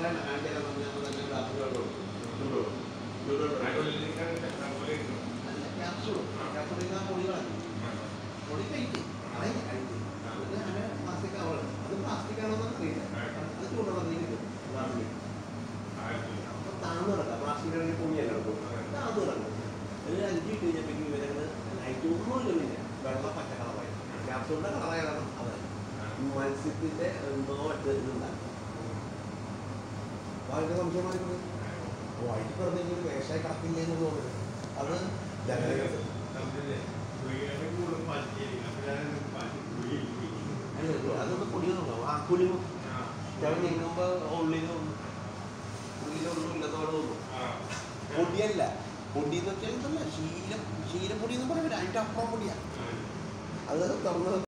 വേണ്ട കാണിച്ചു തരാൻ പറഞ്ഞാൽ തന്നെ ഗ്ലാസുകൾ അല്ല ക്യാപ്സൂൾ ക്യാപ്സൂൾ ചെയ്താൽ പൊടികളാണ് പൊടി കഴിക്കും കളയില്ല കഴിക്കും അതിന് അങ്ങനെ പ്ലാസ്റ്റിക് കവർ അത് പ്ലാസ്റ്റിക് ആണോന്ന് അറിയില്ല അത് ചൂടുള്ളതിന് ഗ്ലാസ്സിൽ അപ്പൊ താന്ന് കിടക്കാം പ്ലാസ്റ്റിക് ആണെങ്കിൽ പൊങ്ങിയല്ല കിടക്കും താന്ന് കിടക്കും ഒരു അഞ്ച് മിനിറ്റ് കഴിഞ്ഞപ്പോഴേക്കും ഇവരത് ലൈറ്റ് ഒന്നുമില്ല പിന്നെ വെള്ള പച്ച കളറായി ക്യാപ്സൂളിന്റെ കളറായ കാരണം അതാണ് മത്സ്യത്തിന്റെ എന്തോ ഇത് ഇതുണ്ടാകും വളരെ സംശയമായിരുന്നു വൈകിട്ട് പറഞ്ഞെങ്കിൽ വേഷമായി കിടക്കില്ല എന്ന് തോന്നുന്നു അത് ജനങ്ങൾക്ക് അല്ല, അതൊന്ന് പൊടിയൊന്നും ആ കുളി ഞാൻ നീങ്ങുമ്പോ ഉള്ളിലും ഉള്ളിലൊന്നും ഇല്ലാത്തവിടെ തോന്നും പൊടിയല്ല പൊടി എന്ന് വെച്ചാൽ ഇതല്ല ശീലം ശീലപ്പൊടി എന്ന് പറയാൻ അതിന്റെ അപ്പുറം പൊടിയാ അത് തുറന്ന്